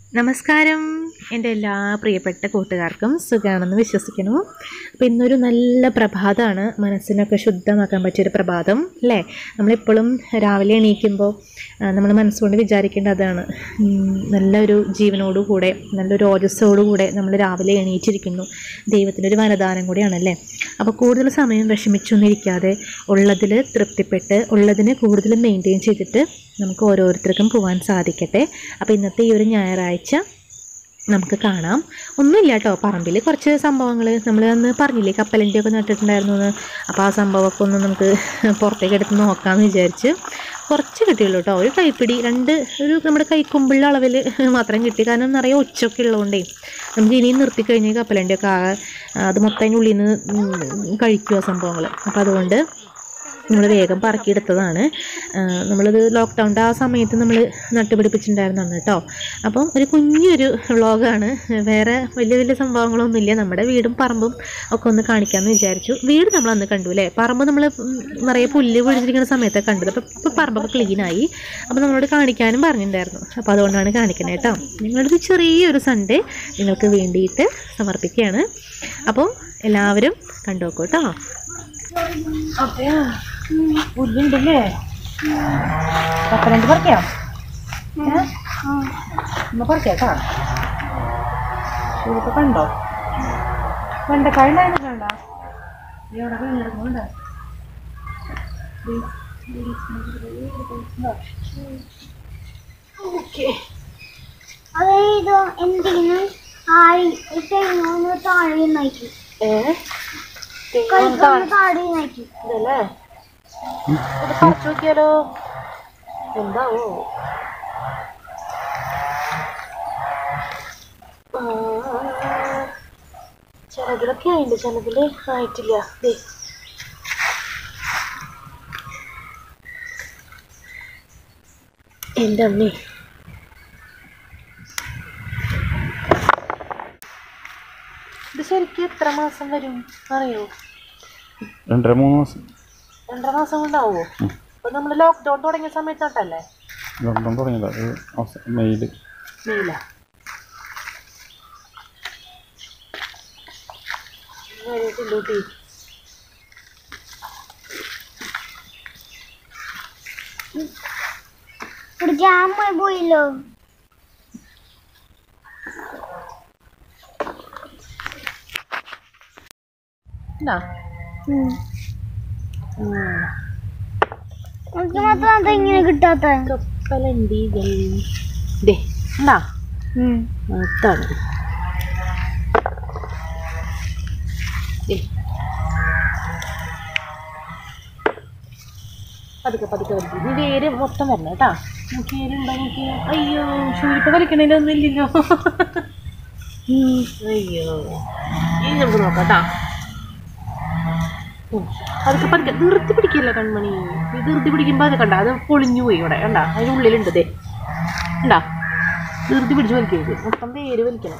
നമസ്കാരം എൻ്റെ എല്ലാ പ്രിയപ്പെട്ട കൂട്ടുകാർക്കും സുഖമാണെന്ന് വിശ്വസിക്കുന്നു അപ്പോൾ ഇന്നൊരു നല്ല പ്രഭാതമാണ് മനസ്സിനൊക്കെ ശുദ്ധമാക്കാൻ പറ്റിയൊരു പ്രഭാതം അല്ലേ നമ്മളെപ്പോഴും രാവിലെ എണീക്കുമ്പോൾ നമ്മൾ മനസ്സുകൊണ്ട് വിചാരിക്കേണ്ട അതാണ് ഉം, നല്ലൊരു ജീവനോടുകൂടെ നല്ലൊരു ഓജസ്സോടുകൂടെ നമ്മൾ രാവിലെ എണീറ്റിരിക്കുന്നു ദൈവത്തിൻ്റെ ഒരു വരദാനം കൂടിയാണല്ലേ അപ്പോൾ കൂടുതൽ സമയം വിഷമിച്ചൊന്നും ഇരിക്കാതെ ഉള്ളതിൽ തൃപ്തിപ്പെട്ട് ഉള്ളതിന് കൂടുതൽ മെയിൻറ്റെയിൻ ചെയ്തിട്ട് നമുക്ക് ഓരോരുത്തർക്കും പോകാൻ സാധിക്കട്ടെ അപ്പോൾ ഇന്നത്തെ ഈ ഒരു ഞായറാഴ്ച നമുക്ക് കാണാം ഒന്നുമില്ല കേട്ടോ പറമ്പിൽ കുറച്ച് സംഭവങ്ങൾ നമ്മൾ അന്ന് പറഞ്ഞില്ലേ കപ്പലണ്ടി ഒക്കെ നട്ടിട്ടുണ്ടായിരുന്നു എന്ന് അപ്പോൾ ആ സംഭവമൊക്കെ ഒന്ന് നമുക്ക് പുറത്തേക്ക് എടുത്ത് നോക്കാമെന്ന് വിചാരിച്ച് കുറച്ച് കിട്ടിയുള്ളൂ കേട്ടോ ഒരു കൈപ്പിടി രണ്ട് ഒരു നമ്മുടെ കൈക്കുമ്പിള്ള അളവിൽ മാത്രം കിട്ടി കാരണം നിറയെ ഒച്ചൊക്കെ ഉള്ളതുകൊണ്ടേ നമുക്ക് ഇനിയും നിർത്തി കഴിഞ്ഞാൽ കപ്പലണ്ടിയൊക്കെ ആകെ അത് മൊത്തം അതിൻ്റെ ഉള്ളിൽ നിന്ന് കഴിക്കുക സംഭവങ്ങൾ അപ്പോൾ അതുകൊണ്ട് നമ്മൾ വേഗം പറക്കിയെടുത്തതാണ് ആ, നമ്മളത് ലോക്ക്ഡൗണിൻ്റെ ആ സമയത്ത് നമ്മൾ നട്ടുപിടിപ്പിച്ചിട്ടുണ്ടായിരുന്നതാണ് കേട്ടോ അപ്പം ഒരു കുഞ്ഞൊരു വ്ളോഗാണ് വേറെ വലിയ വലിയ സംഭവങ്ങളൊന്നുമില്ല നമ്മുടെ വീടും പറമ്പും ഒക്കെ ഒന്ന് കാണിക്കാമെന്ന് വിചാരിച്ചു വീട് നമ്മൾ അന്ന് കണ്ടു അല്ലേ പറമ്പ് നമ്മൾ നിറയെ പുല്ല് പിടിച്ചിരിക്കുന്ന സമയത്താണ് കണ്ടത് അപ്പം ഇപ്പോൾ പറമ്പൊക്കെ ക്ലീനായി അപ്പോൾ നമ്മളോട് കാണിക്കാനും പറഞ്ഞിട്ടുണ്ടായിരുന്നു അപ്പോൾ അതുകൊണ്ടാണ് കാണിക്കുന്നത് കേട്ടോ നിങ്ങളൊരു ചെറിയൊരു സൺഡേ നിങ്ങൾക്ക് വേണ്ടിയിട്ട് സമർപ്പിക്കുകയാണ് അപ്പോൾ എല്ലാവരും കണ്ടു നോക്കൂ കേട്ടോ അപ്പൊ പുല്ലുണ്ടല്ലേ കപ്പലണ്ടി പറിക്കാം ഒന്ന് പറിക്കാട്ടാ ഇതിപ്പോ കണ്ടോ വെണ്ടക്കായ ഉണ്ടായിരുന്നു കണ്ട എവിടെ വീണിരുന്നുണ്ട് ഓക്കെ അതായത് എന്തെങ്കിലും ആയി തെങ്ങൊന്ന് താഴെ നയിക്കും ഏ കൈക്കൊന്ന് താഴെ നയിക്കും ഇതല്ലേ ഇത് പറിച്ചു നോക്കിയാലോ എന്താവോ ആ, ചിലതിലൊക്കെ ആയിട്ടുണ്ട് ചിലതില് ആയിട്ടില്ല ദേ. എൻ്റെ അമ്മേ ഇത് ശരിക്കും എത്ര മാസം വരും അറിയോ രണ്ടര മൂന്ന് മാസം രണ്ടര മാസം കൊണ്ടാവോ അപ്പൊ നമ്മൾ ലോക്ക്ഡൗൺ തുടങ്ങിയ സമയത്തോട്ടല്ലേ ലോക്ക്ഡൗൺ തുടങ്ങിയതാ ഒരു അവസാനം മെയ്യിൽ മെയില ൂട്ടി ഒരു ജാമായി പോയില്ലോ നമുക്ക് മാത്രം എന്താ ഇങ്ങനെ കിട്ടാത്ത കപ്പലണ്ടികൾ ദേ ഉണ്ടാ മൂത്താണ് ദേ. പതുക്കെ പതുക്കെ വലിക്കും നീ വേര് മൊത്തം വരണം കേട്ടാ നോക്കി വേരുണ്ടോ നോക്കി അയ്യോ ഷൂരിപ്പ വലിക്കണേലൊന്നും ഇല്ലല്ലോ ഉം, അയ്യോ ഇനി നമുക്ക് നോക്കാം കേട്ടാ ഉം. പതുക്കെ പതുക്കെ നിർത്തി പിടിക്കില്ല കൺമണി ഇത് നിർത്തി പിടിക്കുമ്പോൾ അത് കണ്ട അത് പൊളിഞ്ഞു പോയി ഇവിടെ കണ്ട അതിനുള്ളിലുണ്ട് ദേ കണ്ടാ നിർത്തി പിടിച്ച് വലിക്കരുത് മൊത്തം വേര് വലിക്കണം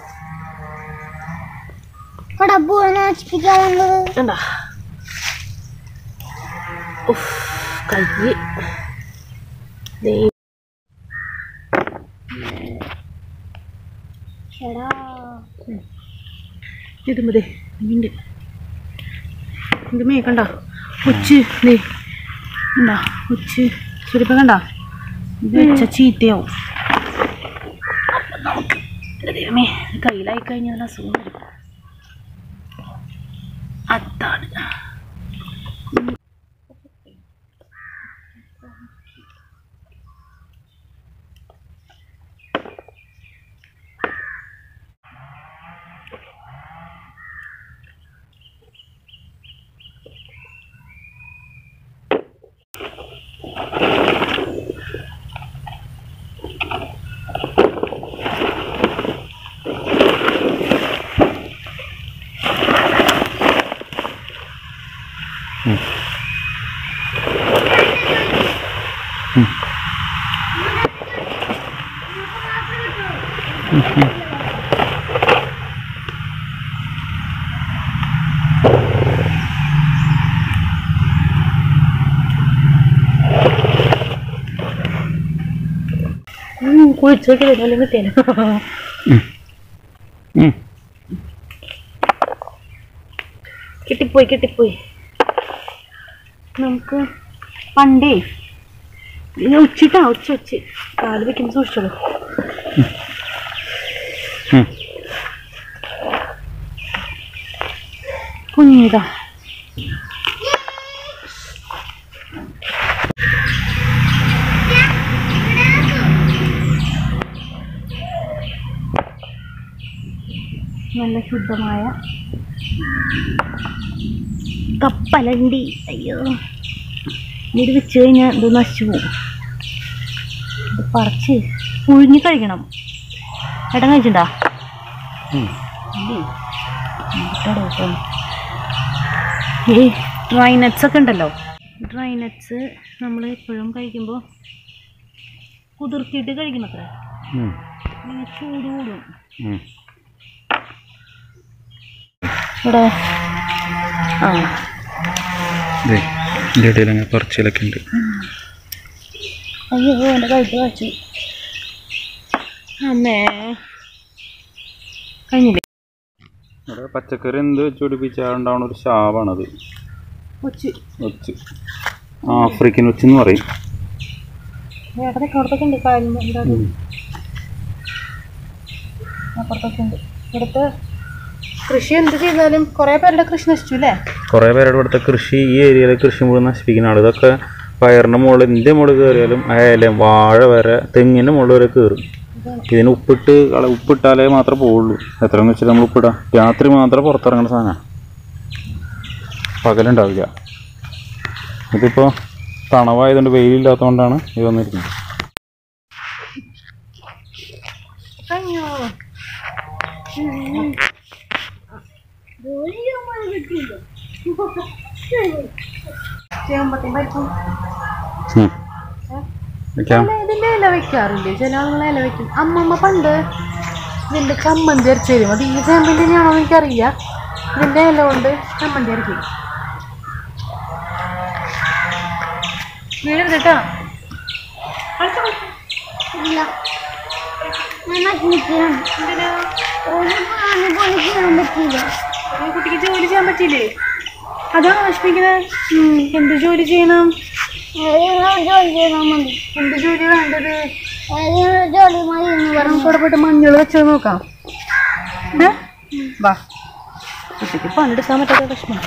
കടപ്പൂ നശിപ്പിക്കാൻ വന്നത് കണ്ടാ ഉഫ്, കയ്യ് ദേ എടാ ഇതുമ്പതേ ഉണ്ട് ഇത് മേ കണ്ട ഉച്ച് ദേ കണ്ടാ ഉച്ച് ശരിപ്പ കണ്ട ഇത് വെച്ച ചീത്തയാവും അപ്പൊ നമുക്ക് ഇത് ദൈവമേ ഇത് കയ്യിലായി കഴിഞ്ഞാൽ അസുഖം വരും അതാണ് കുഴിച്ചു നോക്കി വല്ലതും കിട്ടിയാലോ ഉം. ഉം. കിട്ടിപ്പോയി കിട്ടിപ്പോയി നമുക്ക് പണ്ടേ ഇങ്ങനെ ഉച്ചിട്ടാ ഉച്ച ഉച്ച കാല് വെക്കുമ്പോൾ സൂക്ഷിച്ചോളൂ ഉം. കുഞ്ഞിതാ നല്ല ശുദ്ധമായ കപ്പലണ്ടി അയ്യോ ഇത് വെച്ച് കഴിഞ്ഞാൽ ഇത് നശിച്ചു പോകും ഇത് പറിച്ച് പുഴുങ്ങി കഴിക്കണം ഏട്ടൻ കഴിച്ചിട്ടുണ്ടോ ഉം. ഇല്ലേ? എന്നിട്ടാണ് കേട്ടോ. ഈ ഡ്രൈ നട്ട്സ് ഒക്കെ ഉണ്ടല്ലോ ഡ്രൈ നട്ട്സ് നമ്മൾ എപ്പോഴും കഴിക്കുമ്പോൾ കുതിർത്തിയിട്ട് കഴിക്കണത്ര ഉം. ഇങ്ങനെ ചൂട് കൂടും ഉം. ഇവിടെ ആ ദേ, ഇതിൻ്റെ ഇടയിൽ അങ്ങനെ പറച്ചിലൊക്കെ ഉണ്ട് അയ്യോ എൻ്റെ കഴുത്ത് കാച്ചു അമ്മേ കഴിഞ്ഞില്ലേ ഇവിടെ പച്ചക്കറി എന്ത് വെച്ച് പിടിപ്പിച്ചാൽ ഉണ്ടാവുന്ന ഒരു ശാവാണത് കൊച്ചു ഒച്ച് ആഫ്രിക്കൻ ഒച്ച് എന്ന് പറയും ഏട്ടനെ അവിടത്തൊക്കെ ഉണ്ട് കാര്യം എന്താ അപ്പുറത്തൊക്കെ ഉണ്ട് ഇവിടുത്തെ കൃഷി എന്ത് ചെയ്താലും കുറേ പേരുടെ കൃഷി നശിച്ചു അല്ലേ കുറേ പേരുടെ ഇവിടുത്തെ കൃഷി ഈ ഏരിയയിലെ കൃഷി മുഴുവൻ നശിപ്പിക്കുന്ന ആൾ ഇതൊക്കെ പയറിൻ്റെ മുകളിൽ എന്തിൻ്റെ മുകളിൽ കയറിയാലും അയാലും വാഴ വരെ തെങ്ങിൻ്റെ മുകളിൽ വരെ കയറും ഇതിന് ഉപ്പിട്ട് കള ഉപ്പിട്ടാലേ മാത്രമേ പോവുള്ളൂ എത്രയെന്ന് വെച്ചാൽ നമ്മൾ ഉപ്പിടാം രാത്രി മാത്രമേ പുറത്തിറങ്ങുന്ന സാധനമാണ് പകലുണ്ടാവില്ല ഇതിപ്പോൾ തണവായതുകൊണ്ട് വെയിലില്ലാത്തതുകൊണ്ടാണ് ഇത് വന്നിരിക്കുന്നത് കഴിഞ്ഞോ ചേമ്പത്തി പരിപ്പും ഉം. വെക്കാം അല്ല, ഇതിന്റെ ഇല വെക്കാറില്ലേ ചില ആളുകൾ ഇല വെക്കും അമ്മമ്മ പണ്ട് ഇതിന്റെ ചമ്മന്തി അരച്ച് തരും അത് ഈ ചേമ്പിന്റെ തന്നെയാണോ എന്ന് എനിക്കറിയില്ല ഇതിന്റെ ഇല കൊണ്ട് ചമ്മന്തി അരക്കും വീടെടുത്തിട്ടാ ഇല്ല ഞാൻ നഗ്നിക്കാണ് ഒരു പണി പണി ചെയ്യാൻ പറ്റില്ല കുട്ടിക്ക് ജോലി ചെയ്യാൻ പറ്റില്ലേ അതാ ആശ്രയിക്കുന്നത് എന്ത് ജോലി ചെയ്യണം ഏതെങ്കിലും ജോലി ചെയ്താൽ മതി എന്ത് ജോലി വേണ്ടത് ഏതെങ്കിലും ജോലി മതി എന്ന് പറഞ്ഞു നമുക്ക് അവിടെ പോയിട്ട് മഞ്ഞൾ വെച്ചത് നോക്കാം ഏ? വാ കുട്ടിക്ക് പണിയെടുക്കാൻ പറ്റാത്ത വിഷമം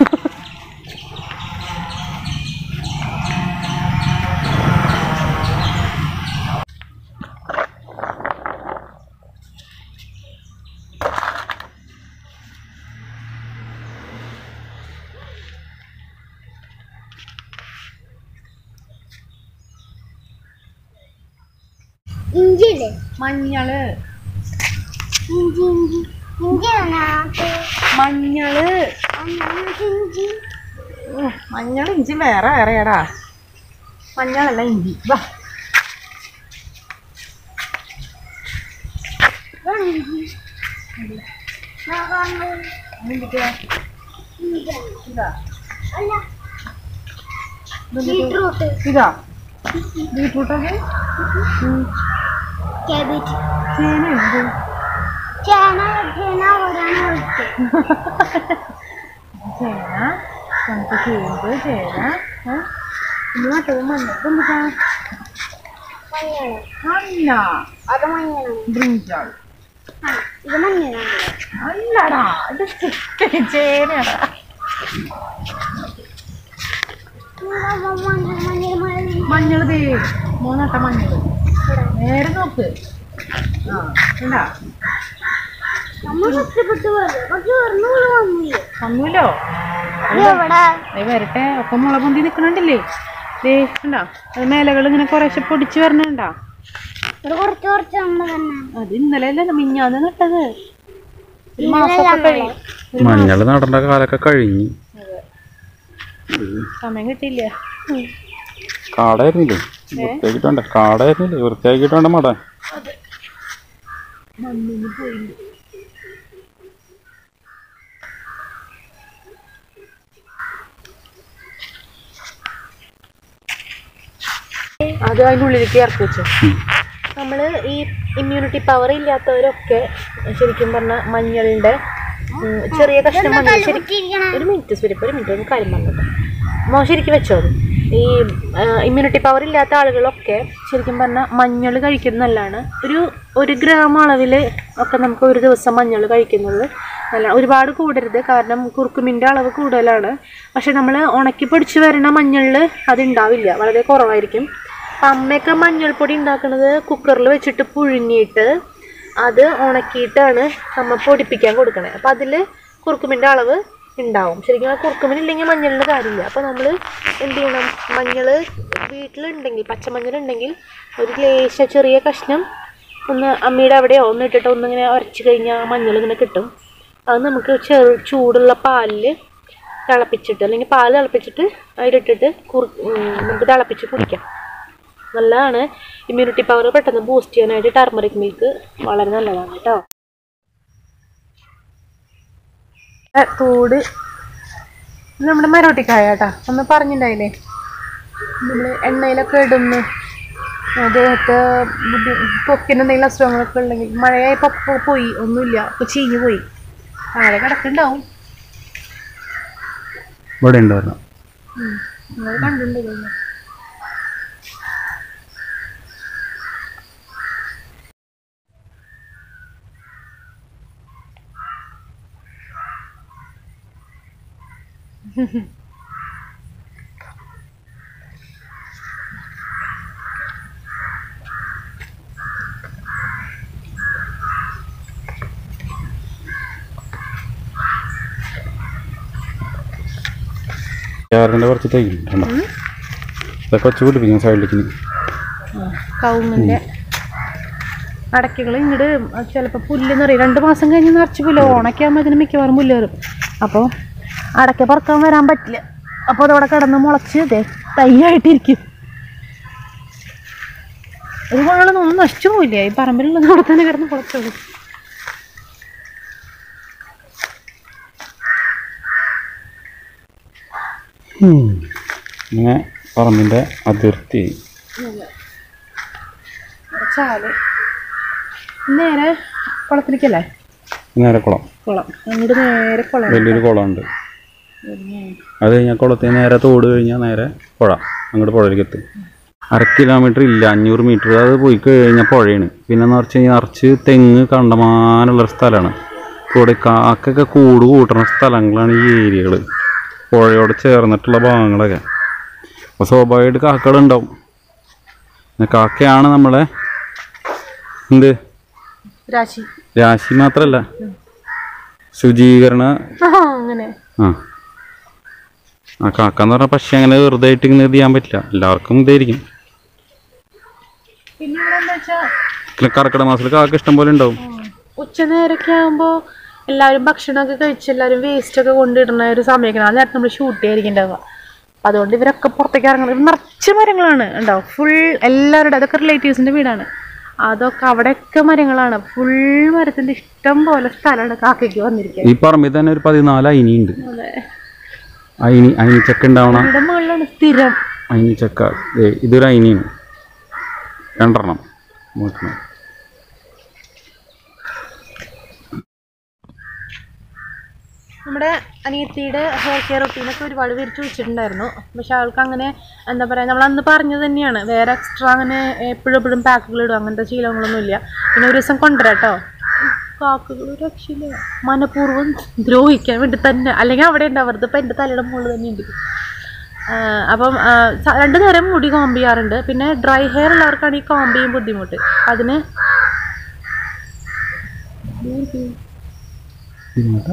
ഇഞ്ചി ഇല്ലേ മഞ്ഞള് ഇഞ്ചി ഇഞ്ചി ഇഞ്ചി അതിനകത്ത് മഞ്ഞള് അതിനകത്ത് ഇഞ്ചി ഉം, മഞ്ഞൾ ഇഞ്ചി വേറെ വേറെയാടാ മഞ്ഞളല്ല ഇഞ്ചി വാ ഇതാണ് ഇഞ്ചി ഞാൻ കാണുന്നത് ഇഞ്ചി. ഇതാ അല്ല ബീട്രൂട്ട് ഇതാ ബീട്രൂട്ടൊക്കെ കാബേജ് ചേനയുണ്ട് ചേന ചേന അവിടെയാണ് വിളിച്ചത് ചേന നമുക്ക് ചേമ്പ് ചേന ഏ? ഇന്ന് നട്ടത് മഞ്ഞൾക്ക് എന്താ മഞ്ഞള് അല്ല അത് മഞ്ഞളാണ് ബ്രിഞ്ചാൾ ആ ഇത് മഞ്ഞളാണ് അല്ലടാ ഇത് ചേനയാടാ മഞ്ഞൾ മഞ്ഞൾ മഞ്ഞൾ മഞ്ഞൾ ദേ മൂന്നട്ട മഞ്ഞൾ നേരെ നോക്ക് ആ ഉണ്ടാ നമ്മൾ കഷ്ടപ്പെട്ട് വരും പക്ഷെ ഒരെണ്ണം വന്നില്ലേ വന്നൂല്ലോ എവിടെ ദേ വരട്ടെ ഒക്കെ മുള പൊന്തി നിൽക്കണുണ്ടില്ലേ ദേ ഉണ്ടാ അത് മേലകൾ ഇങ്ങനെ കുറേശ്ശെ പൊടിച്ച് വരണുണ്ടാ ഇവിടെ കുറച്ച് കുറച്ച് നമ്മൾ തന്നെ അത് ഇന്നലെ അല്ലല്ലോ മിഞ്ഞാന്ന് നട്ടത് ഒരു മാസമൊക്കെ കഴിയും ഒരു മാസം മഞ്ഞൾ നടേണ്ട കാലമൊക്കെ കഴിഞ്ഞ് സമയം കിട്ടിയില്ല കാടായിരുന്നില്ലേ വൃത്തിയാക്കിട്ടുണ്ട് കാടായിരുന്നില്ലേ വൃത്തിയാക്കിയിട്ടുണ്ട് മടാൻ മണ്ണിന് പോയില്ല അത് അതിൻ്റെ ഉള്ളിലേക്ക് ഇറക്കി വെച്ചു നമ്മൾ ഈ ഇമ്മ്യൂണിറ്റി പവർ ഇല്ലാത്തവരൊക്കെ ശരിക്കും പറഞ്ഞാൽ മഞ്ഞളുടെ ഉം, ചെറിയ കഷ്ണം മഞ്ഞൾ ശരിക്കും ഒരു മിനിറ്റ് സുരിപ്പ് ഒരു മിനിറ്റ് ഒന്ന് കാര്യം പറഞ്ഞിട്ട് മോ ശരിക്കും വെച്ചോ അത്. ഈ ഇമ്മ്യൂണിറ്റി പവർ ഇല്ലാത്ത ആളുകളൊക്കെ ശരിക്കും പറഞ്ഞാൽ മഞ്ഞൾ കഴിക്കുന്നത് നല്ലതാണ് ഒരു ഒരു ഗ്രാം അളവിൽ ഒക്കെ നമുക്ക് ഒരു ദിവസം മഞ്ഞൾ കഴിക്കുന്നത് നല്ല ഒരുപാട് കൂടരുത് കാരണം കുറുക്കുമിൻ്റെ അളവ് കൂടുതലാണ് പക്ഷെ നമ്മൾ ഉണക്കി പൊടിച്ച് വരുന്ന മഞ്ഞളിൽ അതുണ്ടാവില്ല വളരെ കുറവായിരിക്കും അപ്പം അമ്മയൊക്കെ മഞ്ഞൾപ്പൊടി ഉണ്ടാക്കുന്നത് കുക്കറിൽ വെച്ചിട്ട് പുഴുങ്ങിയിട്ട് അത് ഉണക്കിയിട്ടാണ് അമ്മ പൊടിപ്പിക്കാൻ കൊടുക്കണേ അപ്പം അതിൽ കുറുക്കുമിൻ്റെ അളവ് ഉണ്ടാവും ശരിക്കും ആ കുറുക്കുമിൻ ഇല്ലെങ്കിൽ മഞ്ഞളിന് കാര്യമില്ല അപ്പോൾ നമ്മൾ എന്ത് ചെയ്യണം മഞ്ഞൾ വീട്ടിലുണ്ടെങ്കിൽ പച്ചമഞ്ഞൾ ഉണ്ടെങ്കിൽ ഒരു ലേശ ചെറിയ കഷ്ണം ഒന്ന് അമ്മയുടെ അവിടെയോ ഒന്ന് ഇട്ടിട്ട് ഒന്നിങ്ങനെ ഉരച്ച് കഴിഞ്ഞാൽ മഞ്ഞൾ ഇങ്ങനെ കിട്ടും അത് നമുക്ക് ചെറു ചൂടുള്ള പാലിൽ തിളപ്പിച്ചിട്ട് അല്ലെങ്കിൽ പാൽ തിളപ്പിച്ചിട്ട് അതിലിട്ടിട്ട് കുറു ഉം, നമുക്ക് തിളപ്പിച്ച് കുടിക്കാം നല്ലതാണ് ഇമ്മ്യൂണിറ്റി പവർ പെട്ടെന്ന് ബൂസ്റ്റ് ചെയ്യാനായിട്ട് ടർമറിക് മിൽക്ക് വളരെ നല്ലതാണ് കേട്ടോ ഏ, തോട് ഇത് നമ്മുടെ മരോട്ടിക്കായ കേട്ടാ ഒന്ന് പറഞ്ഞിട്ടുണ്ടായില്ലേ നമ്മൾ എണ്ണയിലൊക്കെ ഇടുന്നു ദേഹത്ത് ബുദ്ധി പൊക്കിന് എന്തെങ്കിലും അസുഖങ്ങളൊക്കെ ഉണ്ടെങ്കിൽ മഴയായപ്പോൾ പോ- പോയി ഒന്നുമില്ല ഇപ്പോൾ ചീഞ്ഞു പോയി താഴെ കിടക്കുന്നുണ്ടാവും ഇവിടെ ഉണ്ടായിരുന്നു നിങ്ങൾ കണ്ടിട്ടുണ്ടല്ലോ ക്യാരറ്റിൻ്റെ കുറച്ച് തൈക്കുണ്ടോ ഇതൊക്കെ വെച്ച് പിടിപ്പിക്കും സൈഡിലേക്ക് കവുങ്ങിൻ്റെ അടയ്ക്കകൾ ഇങ്ങോട്ട് ചിലപ്പോൾ പുല്ലെന്ന് പറയും രണ്ട് മാസം കഴിഞ്ഞ് നിറച്ച് പുല്ല് ഓണൊക്കെ ആകുമ്പോൾ ഇതിന് മിക്കവാറും പുല്ല് കയറും അപ്പോൾ അടയ്ക്ക പറക്കാൻ വരാൻ പറ്റില്ല അപ്പോൾ അതവിടെ കിടന്ന് മുളച്ച് ദേ തൈയായിട്ടിരിക്കും ഒരു കുഴലൊന്നും ഒന്നും നശിച്ചു പോയില്ല ഈ പറമ്പിലുള്ള അവിടെ തന്നെ കിടന്ന് കുളച്ചോളും ഇങ്ങനെ പറമ്പിൻ്റെ അതിർത്തി ചാല് നേരെ കുളത്തിലേക്കല്ലേ നേരെ കുളം കുളം അങ്ങോട്ട് നേരെ കുളം വലിയൊരു കുളമുണ്ട് അത് കഴിഞ്ഞാൽ കുളത്തിൽ നേരെ തോട് കഴിഞ്ഞാൽ നേരെ പുഴ അങ്ങോട്ട് പുഴയിലേക്ക് എത്തും അര കിലോമീറ്റർ ഇല്ല അഞ്ഞൂറ് മീറ്റർ അത് പോയി കഴിഞ്ഞാൽ പുഴയാണ് പിന്നെ നിറച്ച് കഴിഞ്ഞാൽ നിറച്ച് തെങ്ങ് കണ്ടമാനുള്ളൊരു സ്ഥലമാണ് കൂടെ കാക്കൊക്കെ കൂട് കൂട്ടുന്ന സ്ഥലങ്ങളാണ് ഈ ഏരിയകൾ പുഴയോട് ചേർന്നിട്ടുള്ള ഭാഗങ്ങളൊക്കെ അപ്പോൾ സ്വാഭാവികമായിട്ട് കാക്കകളുണ്ടാവും പിന്നെ കാക്കയാണ് നമ്മളെ എന്ത് രാശി രാശി മാത്രമല്ല ശുചീകരണ ആ അങ്ങനെ ആ ആ കാക്ക എന്ന് പറഞ്ഞാൽ പക്ഷെ അങ്ങനെ വെറുതെ ആയിട്ട് ഇങ്ങനെ ഇത് ചെയ്യാൻ പറ്റില്ല എല്ലാവർക്കും ഇതായിരിക്കും പിന്നെ ഇവിടെ എന്താ വെച്ചാൽ പിന്നെ കർക്കിടക മാസത്തിൽ കാക്ക ഇഷ്ടം പോലെ ഉണ്ടാവും ഉച്ച നേരമൊക്കെ ആകുമ്പോൾ എല്ലാവരും ഭക്ഷണമൊക്കെ കഴിച്ച് എല്ലാവരും വേസ്റ്റ് ഒക്കെ കൊണ്ടിടുന്ന ഒരു സമയമൊക്കെ ആ നേരത്തെ നമ്മൾ ഷൂട്ട് ചെയ്യാതിരിക്കുന്നുണ്ടാവുക അപ്പം അതുകൊണ്ട് ഇവരൊക്കെ പുറത്തേക്ക് ഇറങ്ങുന്നത് ഇവർ നിറച്ച് മരങ്ങളാണ് ഉണ്ടാവും ഫുൾ എല്ലാവരുടെ അതൊക്കെ റിലേറ്റീവ്സിൻ്റെ വീടാണ് അതൊക്കെ അവിടെയൊക്കെ മരങ്ങളാണ് ഫുൾ മരത്തിൻ്റെ ഇഷ്ടം പോലെ സ്ഥലമാണ് കാക്കയ്ക്ക് വന്നിരിക്കുക ഈ പറമ്പിൽ തന്നെ ഒരു പതിനാല് അയിനി ഉണ്ട് അതെ അയിനി അയിനിച്ചക്ക ഉണ്ടാവണം ഇവിടെ മുകളിലാണ് സ്ഥിരം അയിനിച്ചക്ക ദേ ഇതൊരു അയിനിയാണ് രണ്ടെണ്ണം നോക്കണം നമ്മുടെ അനിയത്തിയുടെ ഹെയർ കെയർ റൊട്ടീനൊക്കെ ഒരുപാട് പേര് ചോദിച്ചിട്ടുണ്ടായിരുന്നു പക്ഷെ ആൾക്ക് അങ്ങനെ എന്താ പറയുക നമ്മൾ അന്ന് പറഞ്ഞത് തന്നെയാണ് വേറെ എക്സ്ട്രാ അങ്ങനെ എപ്പോഴും എപ്പോഴും പാക്കുകൾ ഇടും അങ്ങനത്തെ ശീലങ്ങളൊന്നുമില്ല പിന്നെ ഒരു ദിവസം കൊണ്ടുവരാം കേട്ടോ കാക്കകൾ രക്ഷയില്ല മനഃപൂർവ്വം ദ്രോഹിക്കാൻ വേണ്ടി തന്നെ അല്ലെങ്കിൽ അവിടെ ഉണ്ടാവരുത് ഇപ്പം എൻ്റെ തലയുടെ മുകളിൽ തന്നെ ഉണ്ട് ആ, അപ്പം ആ, സ- രണ്ട് നേരം മുടി കോമ്പ് ചെയ്യാറുണ്ട് പിന്നെ ഡ്രൈ ഹെയർ ഉള്ളവർക്കാണ് ഈ കോമ്പ് ചെയ്യും ബുദ്ധിമുട്ട് അതിന് ഇങ്ങോട്ടെ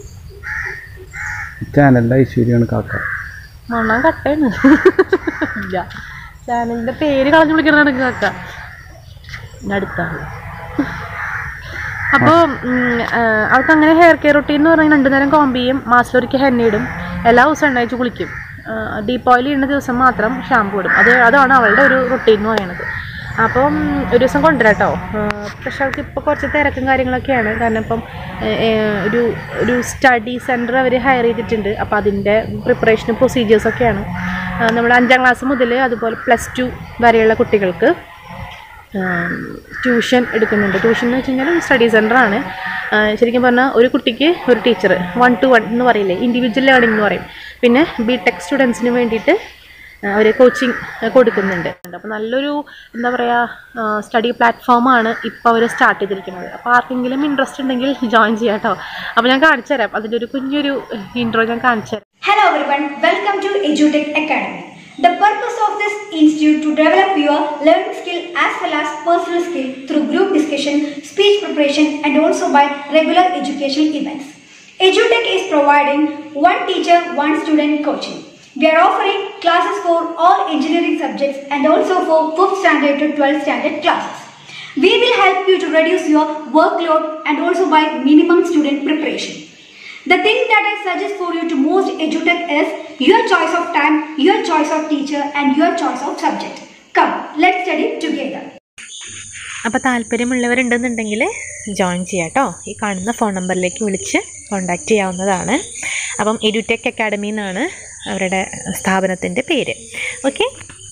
ചാനലിൻ്റെ ഐശ്വര്യമാണ് കാക്ക മണ്ണാൻ കട്ടയാണ് ഇല്ല ചാനലിന്റെ പേര് കളഞ്ഞു വിളിക്കണതാണ് കാക്ക ഇനി അടുത്താണ് അപ്പോൾ അവൾക്ക് അങ്ങനെ ഹെയർ കെയർ റൊട്ടീൻ എന്ന് പറഞ്ഞാൽ രണ്ടു നേരം കോമ്പ് ചെയ്യും മാസത്തിലൊരിക്കൽ ഹെന്ന ഇടും എല്ലാ ദിവസവും എണ്ണയച്ച് കുളിക്കും ഡീപ്പ് ഓയിൽ ഇടുന്ന ദിവസം മാത്രം ഷാമ്പു ഇടും അത് അതാണ് അവളുടെ ഒരു റൊട്ടീൻ എന്ന് പറയുന്നത് അപ്പം ഒരു ദിവസം കൊണ്ടുവരാം കേട്ടോ പക്ഷെ അവൾക്ക് ഇപ്പോൾ കുറച്ച് തിരക്കും കാര്യങ്ങളൊക്കെയാണ് കാരണം ഇപ്പം ഏഹ്, ഏഹ്, ഒരു ഒരു സ്റ്റഡി സെൻറ്റർ അവർ ഹയർ ചെയ്തിട്ടുണ്ട് അപ്പോൾ അതിൻ്റെ പ്രിപ്പറേഷനും പ്രൊസീജിയേഴ്സൊക്കെയാണ് നമ്മൾ അഞ്ചാം ക്ലാസ് മുതൽ അതുപോലെ പ്ലസ് ടു വരെയുള്ള കുട്ടികൾക്ക് ട്യൂഷൻ എടുക്കുന്നുണ്ട് ട്യൂഷൻ എന്ന് വെച്ച് കഴിഞ്ഞാൽ സ്റ്റഡി സെൻ്ററാണ് ശരിക്കും പറഞ്ഞാൽ ഒരു കുട്ടിക്ക് ഒരു ടീച്ചർ വൺ ടു വൺ എന്ന് പറയില്ലേ ഇൻഡിവിജ്വൽ ലേണിംഗ് എന്ന് പറയും പിന്നെ ബി ടെക് സ്റ്റുഡൻസിന് വേണ്ടിയിട്ട് അവർ കോച്ചിങ് കൊടുക്കുന്നുണ്ട് അപ്പോൾ നല്ലൊരു എന്താ പറയുക സ്റ്റഡി പ്ലാറ്റ്ഫോമാണ് ഇപ്പോൾ അവർ സ്റ്റാർട്ട് ചെയ്തിരിക്കുന്നത് അപ്പോൾ ആർക്കെങ്കിലും ഇൻട്രസ്റ്റ് ഉണ്ടെങ്കിൽ ജോയിൻ ചെയ്യാം കേട്ടോ അപ്പോൾ ഞാൻ കാണിച്ചു തരാം അതിൻ്റെ ഒരു കുഞ്ഞൊരു ഇൻട്രോ ഞാൻ കാണിച്ചു തരാം Hello everyone, welcome to EduTech Academy. The purpose of this institute to develop your learning skill as well as personal skill through group discussion, speech preparation and also by regular educational events. EduTech is providing one teacher, one student coaching. We are offering classes for all engineering subjects and also for 5th standard to 12th standard classes. We will help you to reduce your workload and also by minimum student preparation. The thing that I suggest for you to most EduTech is your choice of time, your choice of teacher and your choice of subject. Come, let's study together. അപ്പോൾ താല്പര്യമുള്ളവരുണ്ടെന്നുണ്ടെങ്കിൽ join ചെയ്യാം കേട്ടോ ഈ കാണുന്ന phone നമ്പറിലേക്ക് വിളിച്ച് contact ചെയ്യാവുന്നതാണ് അപ്പം edtech academy എന്നാണ് അവരുടെ സ്ഥാപനത്തിൻ്റെ പേര് ഓക്കെ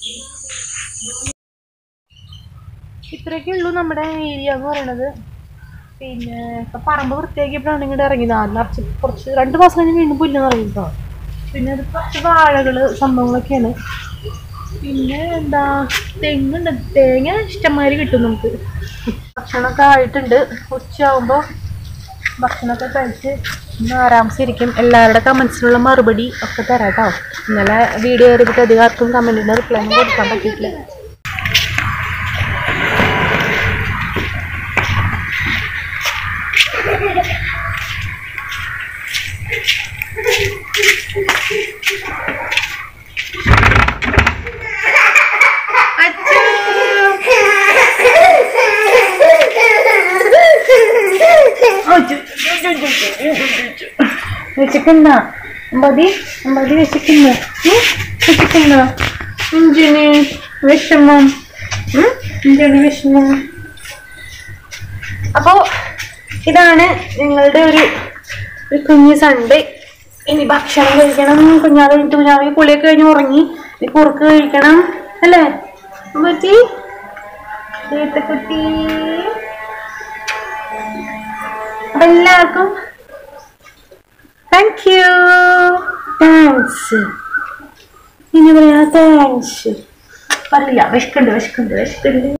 ഇത്രയൊക്കെ ഉള്ളൂ നമ്മുടെ ഏരിയ എന്ന് പറയണത് പിന്നെ ഇപ്പം പറമ്പ് വൃത്തിയാക്കിയപ്പോഴാണ് ഇങ്ങോട്ട് ഇറങ്ങിയത് ആദ്യം നിറച്ച് കുറച്ച് രണ്ട് മാസം കഴിഞ്ഞ് വീണ്ടും പുല്ല് നിറയുട്ടോ പിന്നെ അത് കുറച്ച് വാഴകൾ സംഭവങ്ങളൊക്കെയാണ് പിന്നെ എന്താ തെങ്ങുണ്ട് തേങ്ങ ഇഷ്ടംമാതിരി കിട്ടും നമുക്ക് ഭക്ഷണമൊക്കെ ആയിട്ടുണ്ട് ഉച്ചയാകുമ്പോൾ ഭക്ഷണമൊക്കെ കഴിച്ച് ഒന്ന് ആരാംസം ഇരിക്കും എല്ലാവരുടെ കമൻസിനുള്ള മറുപടി ഒക്കെ തരാം കേട്ടോ ഇന്നലെ വീഡിയോ ചെയ്തിട്ട് അധികം ആർക്കും കമൻറ്റിന് റിപ്ലൈ ഒന്നും കൊടുക്കാൻ പറ്റിയിട്ടില്ല വിശക്കുന്ന മതി മതി വിശക്കുന്ന വിശക്കുന്ന എന്തിന് വിഷമം ഉം? എന്തിന് വിഷമം അപ്പോ ഇതാണ് ഞങ്ങളുടെ ഒരു ഒരു കുഞ്ഞ് സൺഡേ ഇനി ഭക്ഷണം കഴിക്കണം കുഞ്ഞാതെ കഴിഞ്ഞിട്ട് കുഞ്ഞാവി കുളിയൊക്കെ കഴിഞ്ഞ് ഉറങ്ങി ഇനി കുറുക്ക് കഴിക്കണം അല്ലേ പറ്റി കുട്ടി അപ്പൊ എല്ലാവർക്കും താങ്ക് യു താങ്ക്സ് ഇനി പറയാ താങ്ക്സ് പറയില്ല വിശക്കുണ്ട് വിശക്കുണ്ട് വിശക്കുണ്ട്